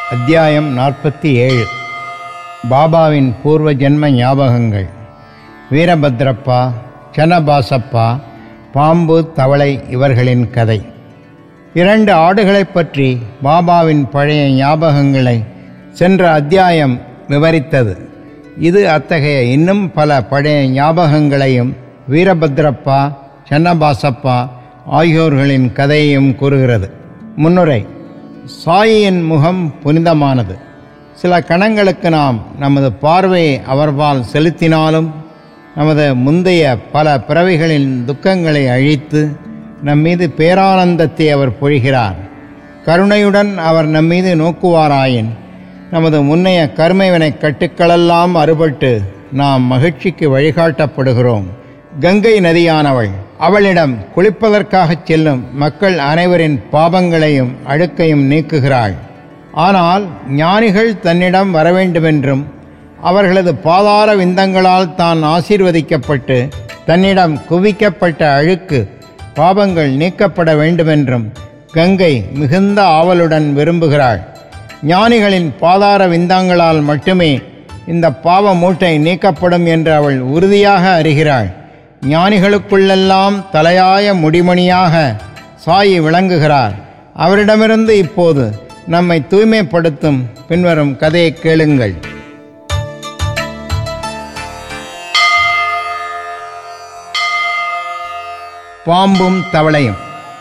அத்தியாயம் நாற்பத்தி ஏழு பாபாவின் பூர்வ ஜென்ம ஞாபகங்கள் வீரபத்ரப்பா சனபாசப்பா பாம்பு தவளை இவர்களின் கதை இரண்டு ஆடுகளைப் பற்றி பாபாவின் பழைய ஞாபகங்களை சென்ற அத்தியாயம் விவரித்தது இது அத்தகைய இன்னும் பல பழைய ஞாபகங்களையும் வீரபத்ரப்பா சன்னபாசப்பா ஆகியோர்களின் கதையையும் கூறுகிறது முன்னுரை சாயியின் முகம் புனிதமானது சில கணங்களுக்கு நாம் நமது பார்வையை அவர்பால் செலுத்தினாலும் நமது முந்தைய பல பிறவிகளின் துக்கங்களை அழித்து நம்மீது பேரானந்தத்தை அவர் பொழிகிறார் கருணையுடன் அவர் நம்மீது நோக்குவாராயின் நமது முன்னைய கர்மவினை கட்டுக்களெல்லாம் அறுபட்டு நாம் மகிழ்ச்சிக்கு வழிகாட்டப்படுகிறோம் கங்கை நதியானவள் அவளிடம் குளிப்பதற்காகச் செல்லும் மக்கள் அனைவரின் பாபங்களையும் அழுக்கையும் நீக்குகிறாள் ஆனால் ஞானிகள் தன்னிடம் வரவேண்டுமென்றும் அவர்களது பாதார விந்தங்களால் தான் ஆசீர்வதிக்கப்பட்டு தன்னிடம் குவிக்கப்பட்ட அழுக்கு பாபங்கள் நீக்கப்பட வேண்டுமென்றும் கங்கை மிகுந்த ஆவலுடன் விரும்புகிறாள் ஞானிகளின் பாதார விந்தங்களால் மட்டுமே இந்த பாவ மூட்டை நீக்கப்படும் என்று அவள் உறுதியாக அறிகிறாள் ஞானிகளுக்குள்ளெல்லாம் தலையாய முடிமணியாக சாயி விளங்குகிறார் அவரிடமிருந்து இப்போது நம்மை தூய்மைப்படுத்தும் பின்வரும் கதையை கேளுங்கள் பாம்பும் தவளையும்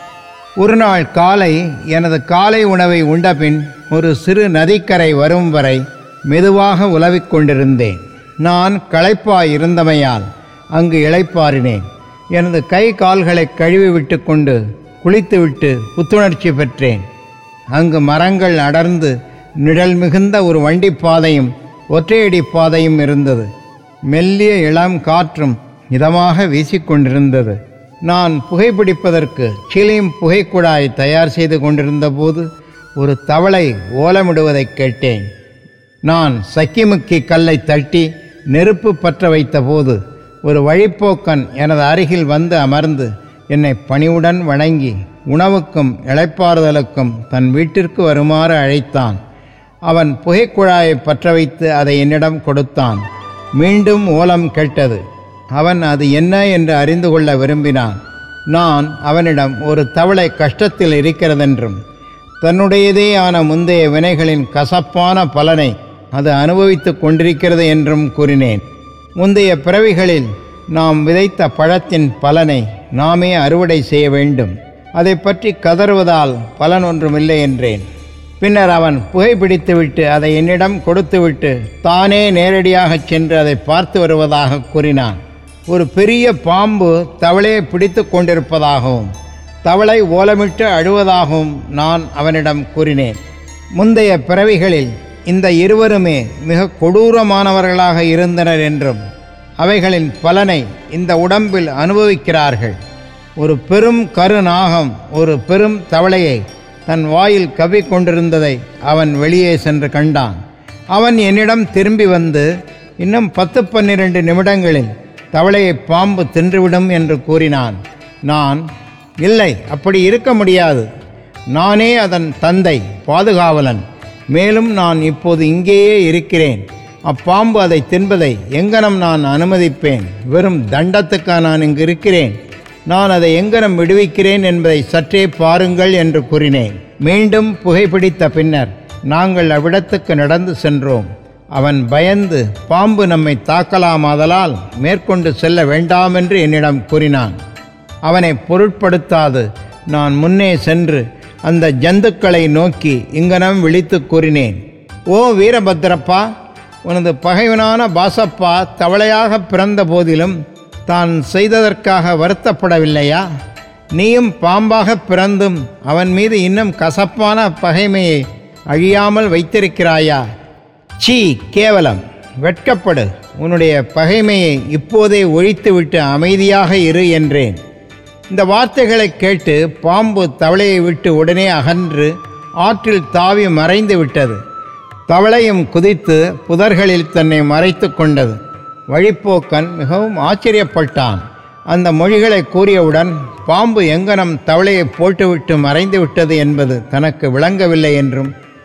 ஒரு நாள் காலை எனது காலை உணவை உண்டபின் ஒரு சிறு நதிக்கரை வரும் வரை மெதுவாக உலவிக் கொண்டிருந்தேன் நான் களைப்பாய் இருந்தமையால் அங்கு இளைப்பாறினேன் எனது கை கால்களை கழுவி விட்டு கொண்டு குளித்துவிட்டு புத்துணர்ச்சி பெற்றேன் அங்கு மரங்கள் அடர்ந்து நிழல் மிகுந்த ஒரு வண்டிப் பாதையும் ஒற்றையடி பாதையும் இருந்தது மெல்லிய இளம் காற்றும் இதமாக வீசிக்கொண்டிருந்தது நான் புகைப்பிடிப்பதற்கு சிலிம் புகைக்குழாய் தயார் செய்து கொண்டிருந்த போது ஒரு தவளை ஓலமிடுவதைக் கேட்டேன் நான் சக்கிமுக்கி கல்லை தட்டி நெருப்பு பற்ற வைத்தபோது ஒரு வழிப்போக்கன் எனது அருகில் வந்து அமர்ந்து என்னை பணிவுடன் வணங்கி உணவுக்கும் இளைப்பாறுதலுக்கும் தன் வீட்டிற்கு வருமாறு அழைத்தான் அவன் புகைக்குழாயை பற்ற வைத்து அதை என்னிடம் கொடுத்தான் மீண்டும் ஓலம் கேட்டது அவன் அது என்ன என்று அறிந்து கொள்ள விரும்பினான் நான் அவனிடம் ஒரு தவளை கஷ்டத்தில் இருக்கிறதென்றும் தன்னுடையதே ஆன முந்தைய வினைகளின் கசப்பான பலனை அது அனுபவித்துக் கொண்டிருக்கிறது என்றும் கூறினேன் முந்தைய பிறவிகளில் நாம் விதைத்த பழத்தின் பலனை நாமே அறுவடை செய்ய வேண்டும் அதை பற்றி கதறுவதால் பலன் ஒன்றுமில்லை என்றேன் பின்னர் அவன் புகைப்பிடித்துவிட்டு அதை என்னிடம் கொடுத்துவிட்டு தானே நேரடியாகச் சென்று அதை பார்த்து வருவதாக கூறினான் ஒரு பெரிய பாம்பு தவளையை பிடித்து கொண்டிருப்பதாகவும் தவளை ஓலமிட்டு அழுவதாகவும் நான் அவனிடம் கூறினேன் முந்தைய பிறவிகளில் இந்த இருவருமே மிக கொடூரமானவர்களாக இருந்தனர் என்றும் அவைகளின் பலனை இந்த உடம்பில் அனுபவிக்கிறார்கள் ஒரு பெரும் கருநாகம் ஒரு பெரும் தவளையை தன் வாயில் கவி கொண்டிருந்ததை அவன் வெளியே சென்று கண்டான் அவன் என்னிடம் திரும்பி வந்து இன்னும் பத்து பன்னிரண்டு நிமிடங்களில் தவளையை பாம்பு தின்றுவிடும் என்று கூறினான் நான் இல்லை அப்படி இருக்க முடியாது நானே அதன் தந்தை பாதுகாவலன் மேலும் நான் இப்போது இங்கேயே இருக்கிறேன் அப்பாம்பு அதை தின்பதை எங்கனம் நான் அனுமதிப்பேன் வெறும் தண்டத்துக்கா நான் இங்கு இருக்கிறேன் நான் அதை எங்கனம் விடுவிக்கிறேன் என்பதை சற்றே பாருங்கள் என்று கூறினேன் மீண்டும் புகைப்பிடித்த பின்னர் நாங்கள் அவ்விடத்துக்கு நடந்து சென்றோம் அவன் பயந்து பாம்பு நம்மை தாக்கலாமாதலால் மேற்கொண்டு செல்ல வேண்டாமென்று என்னிடம் கூறினான் அவனை பொருட்படுத்தாது நான் முன்னே சென்று அந்த ஜந்துக்களை நோக்கி இங்கனம் விழித்து கூறினேன் ஓ வீரபத்ரப்பா உனது பகைவனான பாசப்பா தவளையாக பிறந்த போதிலும் தான் செய்ததற்காக வருத்தப்படவில்லையா நீயும் பாம்பாக பிறந்தும் அவன் மீது இன்னும் கசப்பான பகைமையை அழியாமல் வைத்திருக்கிறாயா சீ கேவலம் வெட்கப்படு உன்னுடைய பகைமையை இப்போதே ஒழித்துவிட்டு அமைதியாக இரு என்றேன் இந்த வார்த்தைகளை கேட்டு பாம்பு தவளையை விட்டு உடனே அகன்று ஆற்றில் தாவி மறைந்து விட்டது தவளையும் குதித்து புதர்களில் தன்னை மறைத்து கொண்டது வழிப்போக்கன் மிகவும் ஆச்சரியப்பட்டான் அந்த மொழிகளை கூறியவுடன் பாம்பு எங்கனம் தவளையை போட்டுவிட்டு மறைந்து விட்டது என்பது தனக்கு விளங்கவில்லை என்றும்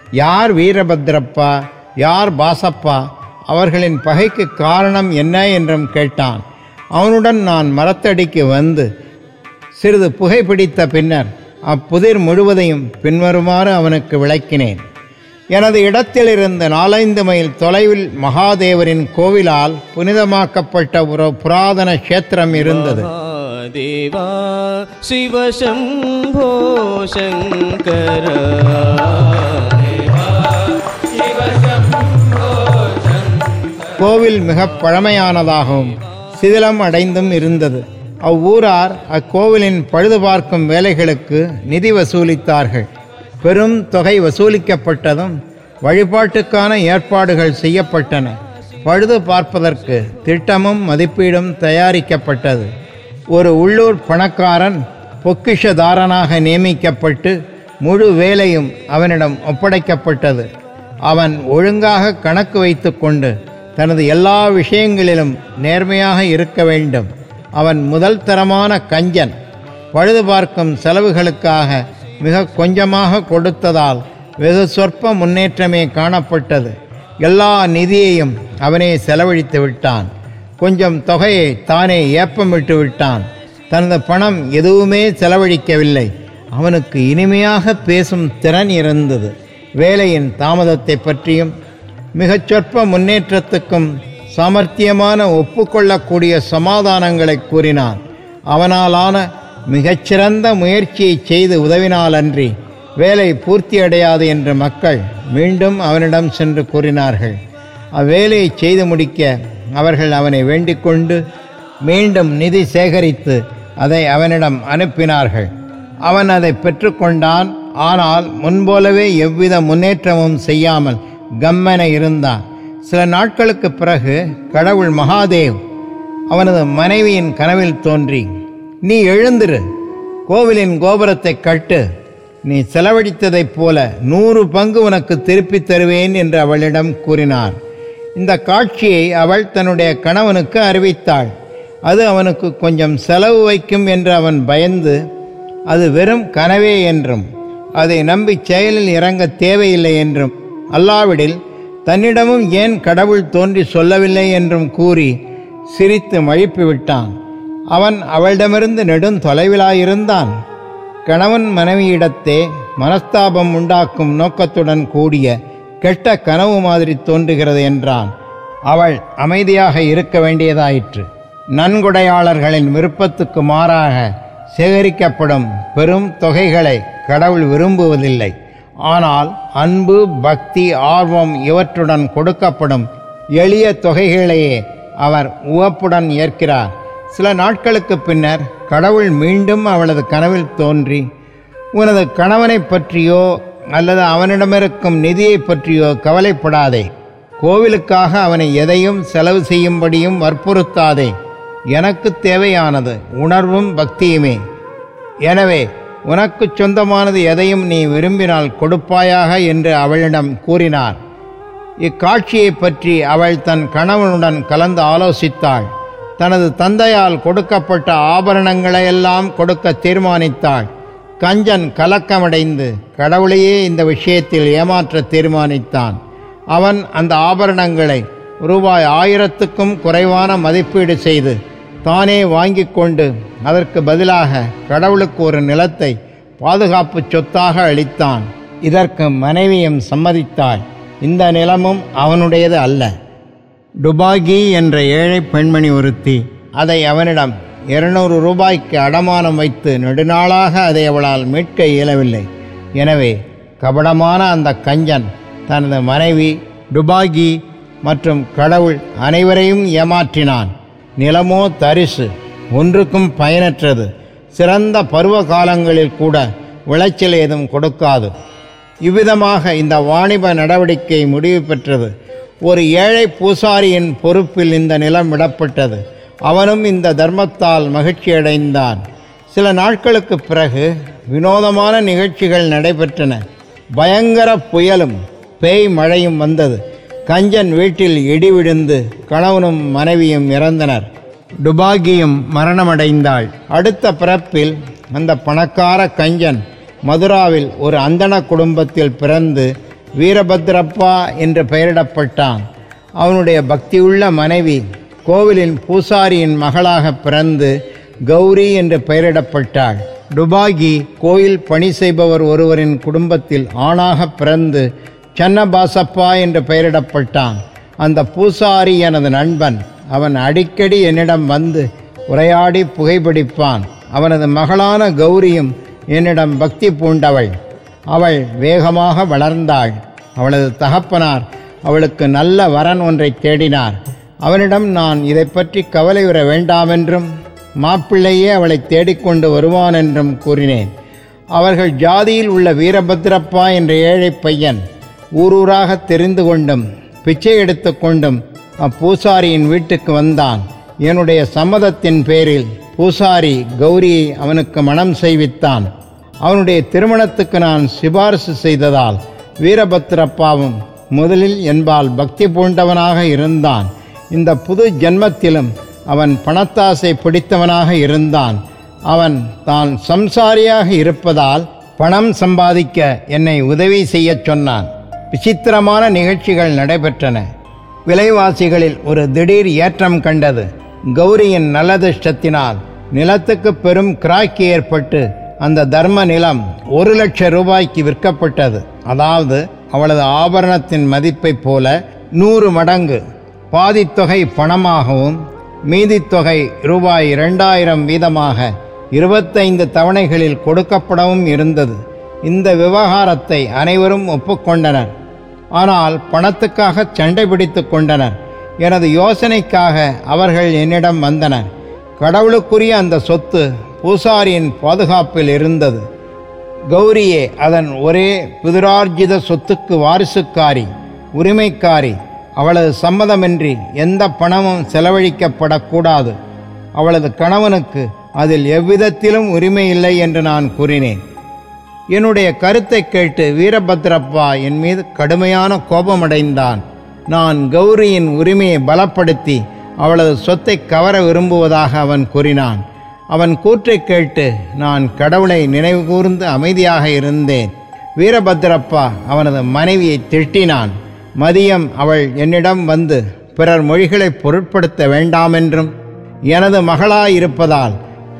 யார் வீரபத்ரப்பா யார் பாசப்பா அவர்களின் பகைக்கு காரணம் என்ன என்றும் கேட்டான் அவனுடன் நான் மரத்தடிக்கு வந்து சிறிது புகைப்பிடித்த பின்னர் அப்புதிர் முழுவதையும் பின்வருமாறு அவனுக்கு விளக்கினேன் எனது இடத்திலிருந்து நாலைந்து மைல் தொலைவில் மகாதேவரின் கோவிலால் புனிதமாக்கப்பட்ட ஒரு புராதன கஷேத்திரம் இருந்தது महादेवा शिव शम्भो शङ्कर கோவில் மிக பழமையானதாகவும் சிதிலம் அடைந்தும் இருந்தது அவ்வூரார் அக்கோவிலின் பழுது பார்க்கும் வேலைகளுக்கு நிதி வசூலித்தார்கள் பெரும் தொகை வசூலிக்கப்பட்டதும் வழிபாட்டுக்கான ஏற்பாடுகள் செய்யப்பட்டன பழுது பார்ப்பதற்கு திட்டமும் மதிப்பீடும் தயாரிக்கப்பட்டது ஒரு உள்ளூர் பணக்காரன் பொக்கிஷதாரனாக நியமிக்கப்பட்டு முழு வேலையும் அவனிடம் ஒப்படைக்கப்பட்டது அவன் ஒழுங்காக கணக்கு வைத்துக்கொண்டு தனது எல்லா விஷயங்களிலும் நேர்மையாக இருக்க வேண்டும் அவன் முதல் தரமான கஞ்சன் பழுது பார்க்கும் செலவுகளுக்காக மிக கொஞ்சமாக கொடுத்ததால் வெகு சொற்ப முன்னேற்றமே காணப்பட்டது எல்லா நிதியையும் அவனே செலவழித்து விட்டான் கொஞ்சம் தொகையை தானே ஏப்பமிட்டு விட்டான் தனது பணம் எதுவுமே செலவழிக்கவில்லை அவனுக்கு இனிமையாக பேசும் திறன் இருந்தது வேலையின் தாமதத்தை பற்றியும் மிகச் சொற்ப முன்னேற்றத்துக்கும் சாமர்த்தியமான ஒப்புக்கொள்ளக்கூடிய சமாதானங்களை கூறினான் அவனாலான மிகச்சிறந்த முயற்சியை செய்து உதவினாலன்றி வேலை பூர்த்தியடையாது என்று மக்கள் மீண்டும் அவனிடம் சென்று கூறினார்கள் அவ்வேலையை செய்து முடிக்க அவர்கள் அவனை வேண்டிக் கொண்டு மீண்டும் நிதி சேகரித்து அதை அவனிடம் அனுப்பினார்கள் அவன் அதை பெற்றுக்கொண்டான் ஆனால் முன்போலவே எவ்வித முன்னேற்றமும் செய்யாமல் கம்மென இருந்தான் சில நாட்களுக்கு பிறகு கடவுள் மகாதேவ் அவனது மனைவியின் கனவில் தோன்றி நீ எழுந்திரு கோவிலின் கோபுரத்தை கட்டு நீ செலவழித்ததைப் போல நூறு பங்கு உனக்கு திருப்பித் தருவேன் என்று அவளிடம் கூறினார் இந்த காட்சியை அவள் தன்னுடைய கணவனுக்கு அறிவித்தாள் அது அவனுக்கு கொஞ்சம் செலவு வைக்கும் என்று அவன் பயந்து அது வெறும் கனவே என்றும் அதை நம்பி செயலில் இறங்க தேவையில்லை என்றும் அல்லாவிடில் தன்னிடமும் ஏன் கடவுள் தோன்றி சொல்லவில்லை என்றும் கூறி சிரித்து மழிப்பு விட்டான் அவன் அவளிடமிருந்து நெடும் தொலைவிலாயிருந்தான் கணவன் மனைவியிடத்தே மனஸ்தாபம் உண்டாக்கும் நோக்கத்துடன் கூடிய கெட்ட கனவு மாதிரி தோன்றுகிறது என்றான் அவள் அமைதியாக இருக்க வேண்டியதாயிற்று நன்கொடையாளர்களின் விருப்பத்துக்கு மாறாக சேகரிக்கப்படும் பெரும் தொகைகளை கடவுள் விரும்புவதில்லை ஆனால் அன்பு பக்தி ஆர்வம் இவற்றுடன் கொடுக்கப்படும் எளிய தொகைகளையே அவர் உவப்புடன் ஏற்கிறார் சில நாட்களுக்கு பின்னர் கடவுள் மீண்டும் அவளது கனவில் தோன்றி உனது கணவனைப் பற்றியோ அல்லது அவனிடமிருக்கும் நிதியைப் பற்றியோ கவலைப்படாதே கோவிலுக்காக அவனை எதையும் செலவு செய்யும்படியும் வற்புறுத்தாதே எனக்கு தேவையானது உணர்வும் பக்தியுமே எனவே உனக்கு சொந்தமானது எதையும் நீ விரும்பினால் கொடுப்பாயாக என்று அவளிடம் கூறினார் இக்காட்சியைப் பற்றி அவள் தன் கணவனுடன் கலந்து ஆலோசித்தாள் தனது தந்தையால் கொடுக்கப்பட்ட ஆபரணங்களையெல்லாம் கொடுக்க தீர்மானித்தாள் கஞ்சன் கலக்கமடைந்து கடவுளையே இந்த விஷயத்தில் ஏமாற்ற தீர்மானித்தான் அவன் அந்த ஆபரணங்களை ரூபாய் ஆயிரத்துக்கும் குறைவான மதிப்பீடு செய்து தானே வாங்கிக் கொண்டு அதற்கு பதிலாக கடவுளுக்கு ஒரு நிலத்தை பாதுகாப்பு சொத்தாக அளித்தான் இதற்கு மனைவியும் சம்மதித்தாள் இந்த நிலமும் அவனுடையது அல்ல டுபாகி என்ற ஏழை பெண்மணி ஒருத்தி அதை அவனிடம் இருநூறு ரூபாய்க்கு அடமானம் வைத்து நெடுநாளாக அதை அவளால் மீட்க இயலவில்லை எனவே கபடமான அந்த கஞ்சன் தனது மனைவி டுபாகி மற்றும் கடவுள் அனைவரையும் ஏமாற்றினான் நிலமோ தரிசு ஒன்றுக்கும் பயனற்றது சிறந்த பருவ காலங்களில் கூட விளைச்சல் ஏதும் கொடுக்காது இவ்விதமாக இந்த வாணிப நடவடிக்கை முடிவு பெற்றது ஒரு ஏழை பூசாரியின் பொறுப்பில் இந்த நிலம் விடப்பட்டது அவனும் இந்த தர்மத்தால் மகிழ்ச்சியடைந்தான் சில நாட்களுக்கு பிறகு வினோதமான நிகழ்ச்சிகள் நடைபெற்றன பயங்கர புயலும் பேய் மழையும் வந்தது கஞ்சன் வீட்டில் இடி விழுந்து கணவனும் மனைவியும் இறந்தனர் டுபாகியும் மரணமடைந்தாள் அடுத்த பிறப்பில் அந்த பணக்கார கஞ்சன் மதுராவில் ஒரு அந்தண குடும்பத்தில் பிறந்து வீரபத்ரப்பா என்று பெயரிடப்பட்டான் அவனுடைய பக்தியுள்ள மனைவி கோவிலின் பூசாரியின் மகளாக பிறந்து கௌரி என்று பெயரிடப்பட்டாள் டுபாகி கோயில் பணி செய்பவர் ஒருவரின் குடும்பத்தில் ஆணாக பிறந்து சன்னபாசப்பா என்று பெயரிடப்பட்டான் அந்த பூசாரி எனது நண்பன் அவன் அடிக்கடி என்னிடம் வந்து உரையாடி புகைப்பிடிப்பான் அவனது மகளான கௌரியும் என்னிடம் பக்தி பூண்டவள் அவள் வேகமாக வளர்ந்தாள் அவளது தகப்பனார் அவளுக்கு நல்ல வரன் ஒன்றை தேடினார் அவனிடம் நான் இதை பற்றி கவலையுற வேண்டாமென்றும் மாப்பிள்ளையே அவளை தேடிக்கொண்டு வருவான் என்றும் கூறினேன் அவர்கள் ஜாதியில் உள்ள வீரபத்ரப்பா என்ற ஏழை பையன் ஊரூராக தெரிந்து கொண்டும் பிச்சை எடுத்து கொண்டும் அப்பூசாரியின் வீட்டுக்கு வந்தான் என்னுடைய சம்மதத்தின் பேரில் பூசாரி கௌரியை அவனுக்கு மனம் செய்வித்தான் அவனுடைய திருமணத்துக்கு நான் சிபாரிசு செய்ததால் வீரபத்ரப்பாவும் முதலில் என்பால் பக்தி பூண்டவனாக இருந்தான் இந்த புது ஜென்மத்திலும் அவன் பணத்தாசை பிடித்தவனாக இருந்தான் அவன் தான் சம்சாரியாக இருப்பதால் பணம் சம்பாதிக்க என்னை உதவி செய்யச் சொன்னான் விசித்திரமான நிகழ்ச்சிகள் நடைபெற்றன விலைவாசிகளில் ஒரு திடீர் ஏற்றம் கண்டது கௌரியின் நல்லதிர்ஷ்டத்தினால் நிலத்துக்கு பெரும் கிராக்கி ஏற்பட்டு அந்த தர்ம நிலம் ஒரு லட்சம் ரூபாய்க்கு விற்கப்பட்டது அதாவது அவளது ஆபரணத்தின் மதிப்பைப் போல நூறு மடங்கு பாதித்தொகை பணமாகவும் மீதித்தொகை ரூபாய் இரண்டாயிரம் வீதமாக இருபத்தைந்து தவணைகளில் கொடுக்கப்படவும் இருந்தது இந்த விவகாரத்தை அனைவரும் ஒப்புக்கொண்டனர் ஆனால் பணத்துக்காக சண்டை பிடித்து கொண்டனர் எனது யோசனைக்காக அவர்கள் என்னிடம் வந்தனர் கடவுளுக்குரிய அந்த சொத்து பூசாரியின் பாதுகாப்பில் இருந்தது கௌரியே அதன் ஒரே பிதுரார்ஜித சொத்துக்கு வாரிசுக்காரி உரிமைக்காரி அவளது சம்மதமின்றி எந்த பணமும் செலவழிக்கப்படக்கூடாது அவளது கணவனுக்கு அதில் எவ்விதத்திலும் உரிமை இல்லை என்று நான் கூறினேன் என்னுடைய கருத்தை கேட்டு வீரபத்ரப்பா என் மீது கடுமையான கோபமடைந்தான் நான் கௌரியின் உரிமையை பலப்படுத்தி அவளது சொத்தை கவர விரும்புவதாக அவன் கூறினான் அவன் கூற்றைக் கேட்டு நான் கடவுளை நினைவு கூர்ந்து அமைதியாக இருந்தேன் வீரபத்ரப்பா அவனது மனைவியை திட்டினான் மதியம் அவள் என்னிடம் வந்து பிறர் மொழிகளை பொருட்படுத்த வேண்டாமென்றும் எனது மகளாயிருப்பதால்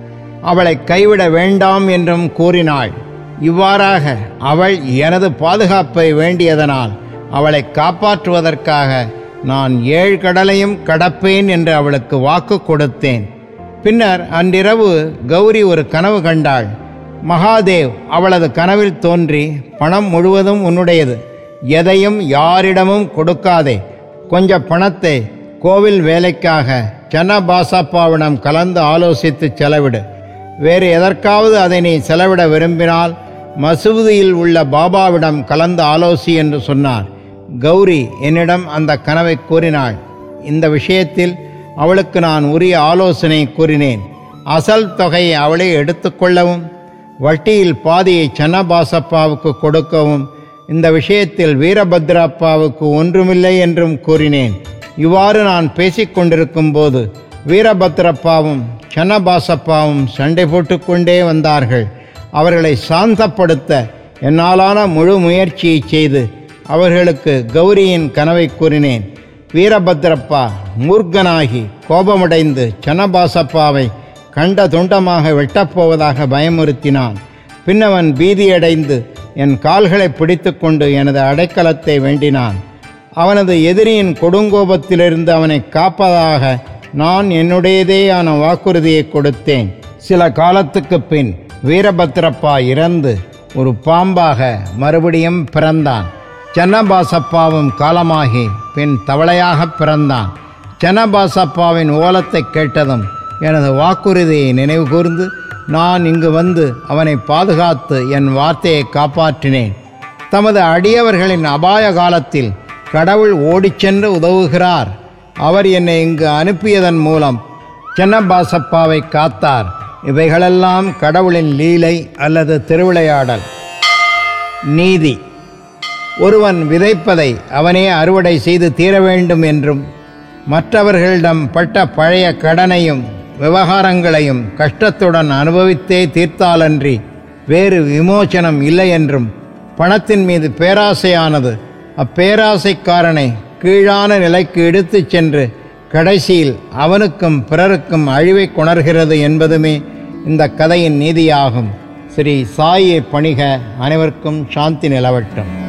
அவளை கைவிட வேண்டாம் என்றும் கூறினாள் இவ்வாறாக அவள் எனது பாதுகாப்பை வேண்டியதனால் அவளை காப்பாற்றுவதற்காக நான் ஏழு கடலையும் கடப்பேன் என்று அவளுக்கு வாக்கு கொடுத்தேன் பின்னர் அன்றிரவு கௌரி ஒரு கனவு கண்டாள் மகாதேவ் அவளது கனவில் தோன்றி பணம் முழுவதும் உன்னுடையது எதையும் கொடுக்காதே கொஞ்ச பணத்தை கோவில் வேலைக்காக சன்னபாசப்பாவிடம் கலந்து ஆலோசித்து செலவிடு வேறு எதற்காவது அதை நீ செலவிட விரும்பினால் மசூதியில் உள்ள பாபாவிடம் கலந்து ஆலோசி என்று சொன்னார் கௌரி என்னிடம் அந்த கனவை கூறினாள் இந்த விஷயத்தில் அவளுக்கு நான் உரிய ஆலோசனை கூறினேன் அசல் தொகையை அவளே எடுத்துக்கொள்ளவும் வட்டியில் பாதியை சன்னபாசப்பாவுக்கு கொடுக்கவும் இந்த விஷயத்தில் வீரபத்ரப்பாவுக்கு ஒன்றுமில்லை என்றும் கூறினேன் இவ்வாறு நான் பேசிக்கொண்டிருக்கும் போது வீரபத்ரப்பாவும் சன்னபாசப்பாவும் சண்டை போட்டுக்கொண்டே வந்தார்கள் அவர்களை சாந்தப்படுத்த என்னாலான முழு முயற்சியை செய்து அவர்களுக்கு கௌரியின் கனவை கூறினேன் வீரபத்ரப்பா மூர்க்கனாகி கோபமடைந்து சன்னபாசப்பாவை கண்ட துண்டமாக வெட்டப்போவதாக பயமுறுத்தினான் பின்னவன் பீதியடைந்து என் கால்களை பிடித்துக்கொண்டு எனது அடைக்கலத்தை வேண்டினான் அவனது எதிரியின் கொடுங்கோபத்திலிருந்து அவனை காப்பதாக நான் என்னுடையதேயான வாக்குறுதியை கொடுத்தேன் சில காலத்துக்கு பின் வீரபத்ரப்பா இறந்து ஒரு பாம்பாக மறுபடியும் பிறந்தான் சன்னபாசப்பாவும் காலமாகி பின் தவளையாக பிறந்தான் சன்னபாசப்பாவின் ஓலத்தை கேட்டதும் எனது வாக்குறுதியை நினைவு கூர்ந்து நான் இங்கு வந்து அவனை பாதுகாத்து என் வார்த்தையை காப்பாற்றினேன் தமது அடியவர்களின் அபாய காலத்தில் கடவுள் ஓடிச் சென்று உதவுகிறார் அவர் என்னை இங்கு அனுப்பியதன் மூலம் சென்னபாசப்பாவை காத்தார் இவைகளெல்லாம் கடவுளின் லீலை அல்லது திருவிளையாடல் நீதி ஒருவன் விதைப்பதை அவனே அறுவடை செய்து தீர வேண்டும் என்றும் மற்றவர்களிடம் பட்ட பழைய கடனையும் விவகாரங்களையும் கஷ்டத்துடன் அனுபவித்தே தீர்த்தாலன்றி வேறு விமோசனம் இல்லை என்றும் பணத்தின் மீது பேராசையானது அப்பேராசைக்காரனை கீழான நிலைக்கு எடுத்துச் சென்று கடைசியில் அவனுக்கும் பிறருக்கும் அழிவை கொணர்கிறது என்பதுமே இந்த கதையின் நீதியாகும் ஸ்ரீ சாயை பணிக அனைவருக்கும் சாந்தி நிலவட்டும்